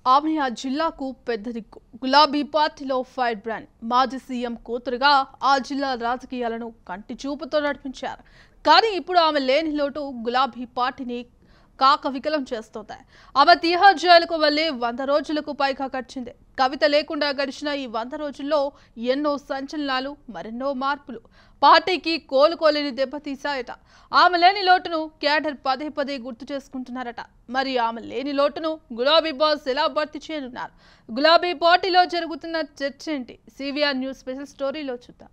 ఆమె ఆ జిల్లాకు పెద్ద దిక్కు గులాబీ పార్టీలో ఫైర్ బ్రాండ్ మాజీ సీఎం కూతురుగా ఆ జిల్లా రాజకీయాలను కంటి చూపుతో నడిపించారు కానీ ఇప్పుడు ఆమె లేని లోటు గులాబీ పార్టీని కాక వికలం చేస్తోంది ఆమె తిహార్ జైలుకు వెళ్లి వంద రోజులకు పైగా గడిచింది కవిత లేకుండా గడిచిన ఈ వంద రోజుల్లో ఎన్నో సంచలనాలు మరెన్నో మార్పులు పార్టీకి కోలుకోలేని దెబ్బతీశాయట ఆమె లేని లోటును క్యాడర్ పదే పదే గుర్తు చేసుకుంటున్నారట మరి ఆమె లేని లోటును గులాబీ బాస్ ఎలా భర్తీ చేయనున్నారు గులాబీ పార్టీలో జరుగుతున్న చర్చ ఏంటి సివిఆర్ న్యూస్ స్పెషల్ స్టోరీలో చూద్దాం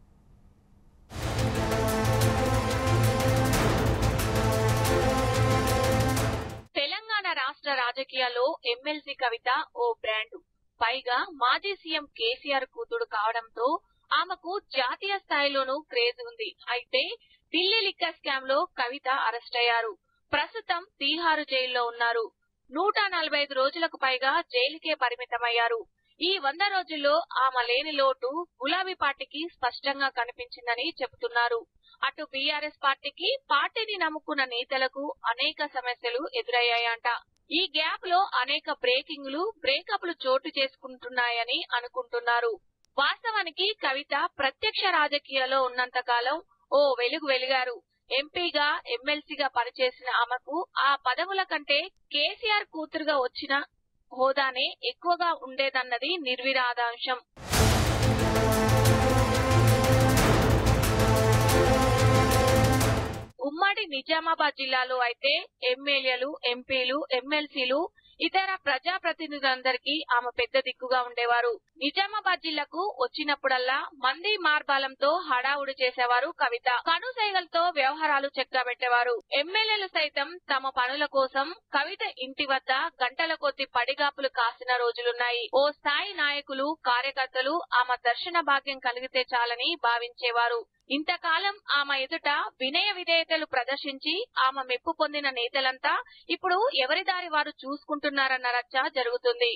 తెలంగాణ రాష్ట్ర రాజకీయాల్లో ఎమ్మెల్సీ కవిత ఓ బ్రాండ్ పైగా మాజీ సీఎం కేసీఆర్ కూతుడు కావడంతో ఆమెకు జాతీయ స్థాయిలోనూ క్రేజ్ ఉంది అయితే ఢిల్లీ లిక్కర్ స్కామ్ లో కవిత అరెస్ట్ అయ్యారు ప్రస్తుతం తీహారు జైల్లో ఉన్నారు నూట నలభై ఐదు రోజులకు పైగా జైలుకే పరిమితమయ్యారు ఈ వంద రోజుల్లో ఆమె లేని లోటు గులాబీ పార్టీకి స్పష్టంగా కనిపించిందని చెబుతున్నారు అటు బీఆర్ఎస్ పార్టీకి పార్టీని నమ్ముకున్న నేతలకు అనేక సమస్యలు ఎదురయ్యాయంట ఈ గ్యాప్ లో అనేక బ్రేకింగ్లు బ్రేకప్లు చోటు చేసుకుంటున్నాయని అనుకుంటున్నారు వాస్తవానికి కవిత ప్రత్యక్ష రాజకీయాల్లో ఉన్నంత కాలం ఓ వెలుగు వెలిగారు ఎంపీగా ఎమ్మెల్సీగా పనిచేసిన ఆమెకు ఆ పదవుల కంటే కేసీఆర్ కూతురుగా వచ్చిన హోదానే ఎక్కువగా ఉండేదన్నది నిర్విరాదాంశం ఉమ్మడి నిజామాబాద్ జిల్లాలో అయితే ఎమ్మెల్యేలు ఎంపీలు ఎమ్మెల్సీలు ఇతర ప్రజాప్రతినిధులందరికీ ఆమె పెద్ద దిక్కుగా ఉండేవారు నిజామాబాద్ జిల్లాకు వచ్చినప్పుడల్లా మంది మార్బాలంతో హడావుడి చేసేవారు కవిత కనుసైగలతో వ్యవహారాలు చెక్కబెట్టేవారు ఎమ్మెల్యేలు సైతం తమ పనుల కోసం కవిత ఇంటి వద్ద గంటల కొద్ది పడిగాపులు కాసిన రోజులున్నాయి ఓ స్థాయి నాయకులు కార్యకర్తలు ఆమె దర్శన భాగ్యం కలిగితే చాలని భావించేవారు ఇంతకాలం ఆమె ఎదుట వినయ విధేయతలు ప్రదర్శించి ఆమె మెప్పు పొందిన నేతలంతా ఇప్పుడు ఎవరి దారి వారు చూసుకుంటున్నారన్న రచ్చ జరుగుతుంది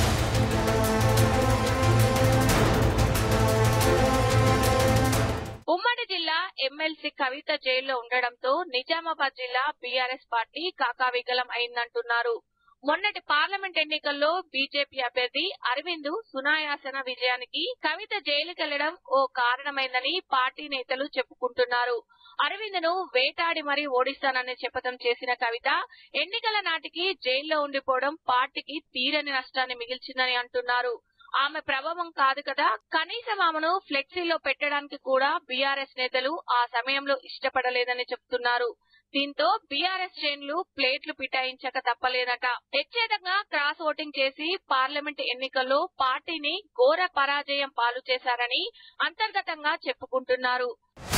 ఉమ్మడి జిల్లా ఎమ్మెల్సీ కవిత జైల్లో ఉండడంతో నిజామాబాద్ జిల్లా బీఆర్ఎస్ పార్టీ కాకావికలం అయిందంటున్నారు మొన్నటి పార్లమెంట్ ఎన్నికల్లో బీజేపీ అభ్యర్థి అరవింద్ సునాయాసన విజయానికి కవిత జైలుకెళ్లడం ఓ కారణమైందని పార్టీ నేతలు చెప్పుకుంటున్నారు అరవింద్ ను వేటాడి మరీ ఓడిస్తానని శపథం చేసిన కవిత ఎన్నికల నాటికి జైల్లో ఉండిపోవడం పార్టీకి తీరని నష్టాన్ని మిగిల్చిందని అంటున్నారు ఆమె ప్రభావం కాదు కదా కనీసం ఆమెను ఫ్లెక్సీలో పెట్టడానికి కూడా బీఆర్ఎస్ నేతలు ఆ సమయంలో ఇష్టపడలేదని చెప్తున్నారు దీంతో బీఆర్ఎస్ శ్రేణులు ప్లేట్లు పిటాయించక తప్పలేదట వ్యక్తిగతంగా క్రాస్ ఓటింగ్ చేసి పార్లమెంట్ ఎన్నికల్లో పార్టీని ఘోర పరాజయం పాలు చేశారని అంతర్గతంగా చెప్పుకుంటున్నారు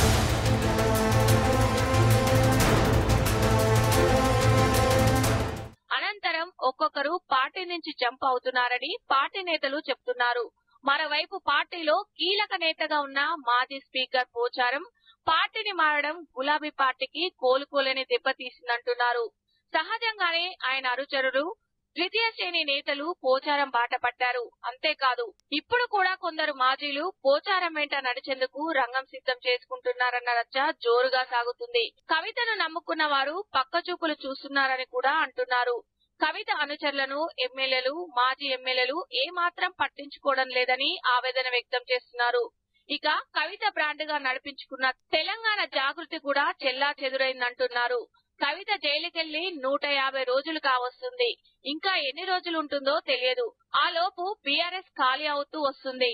అనంతరం ఒక్కొక్కరు పార్టీ నుంచి జంప్ అవుతున్నారని పార్టీ నేతలు చెప్తున్నారు మరోవైపు పార్టీలో కీలక నేతగా ఉన్న మాజీ స్పీకర్ పోచారం పార్టీని మారడం గులాబీ పార్టీకి కోలుకోలేని దెబ్బతీసిందంటున్నారు సహజంగానే ఆయన అనుచరులు ద్వితీయ శ్రేణి నేతలు పోచారం బాట పట్టారు అంతేకాదు ఇప్పుడు కూడా కొందరు మాజీలు పోచారం వెంట నడిచేందుకు రంగం సిద్ధం చేసుకుంటున్నారన్న రచ్చ జోరుగా సాగుతుంది కవితను నమ్ముకున్న వారు పక్కచూపులు చూస్తున్నారని కూడా అంటున్నారు కవిత అనుచరులను ఎమ్మెల్యేలు మాజీ ఎమ్మెల్యేలు ఏమాత్రం పట్టించుకోవడం లేదని ఆవేదన వ్యక్తం చేస్తున్నారు ఇక కవిత బ్రాండ్ గా నడిపించుకున్న తెలంగాణ జాగృతి కూడా చెల్లా చెదురైందంటున్నారు కవిత జైలుకెళ్లి నూట యాభై రోజులు కావస్తుంది ఇంకా ఎన్ని రోజులు ఉంటుందో తెలియదు ఆ లోపు బీఆర్ఎస్ ఖాళీ అవుతూ వస్తుంది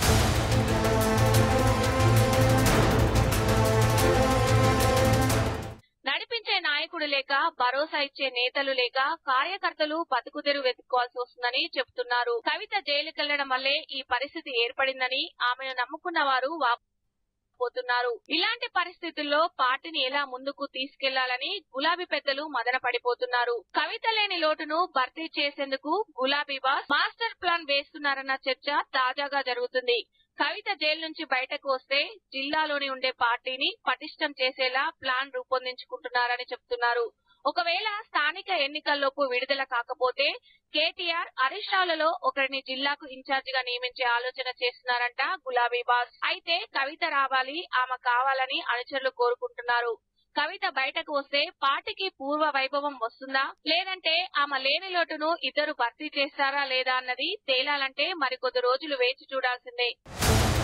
నడిపించే నాయకుడు లేక భరోసా ఇచ్చే నేతలు లేక కార్యకర్తలు బతుకుదెరు వెతుక్కోవాల్సి వస్తుందని చెబుతున్నారు కవిత జైలుకెళ్లడం వల్లే ఈ పరిస్థితి ఏర్పడిందని ఆమెను నమ్ముకున్న వారు పోతున్నారు ఇలాంటి పరిస్థితుల్లో పార్టీని ఎలా ముందుకు తీసుకెళ్లాలని గులాబీ పెద్దలు మదన పడిపోతున్నారు కవిత లేని లోటును భర్తీ చేసేందుకు గులాబీ బాస్ మాస్టర్ ప్లాన్ వేస్తున్నారన్న చర్చ తాజాగా జరుగుతుంది కవిత జైలు నుంచి బయటకు వస్తే జిల్లాలోని ఉండే పార్టీని పటిష్టం చేసేలా ప్లాన్ రూపొందించుకుంటున్నారని చెప్తున్నారు ఒకవేళ స్థానిక ఎన్నికల్లోపు విడుదల కాకపోతే కేటీఆర్ హరీష్ రావులలో ఒకరిని జిల్లాకు ఇన్ఛార్జ్ గా నియమించే ఆలోచన చేస్తున్నారంట గులాబీ బాస్ అయితే కవిత రావాలి ఆమె కావాలని అనుచరులు కోరుకుంటున్నారు కవిత బయటకు వస్తే పార్టీకి పూర్వ వైభవం వస్తుందా లేదంటే ఆమె లేని లోటును ఇద్దరు భర్తీ చేస్తారా లేదా అన్నది తేలాలంటే మరికొద్ది రోజులు వేచి చూడాల్సిందే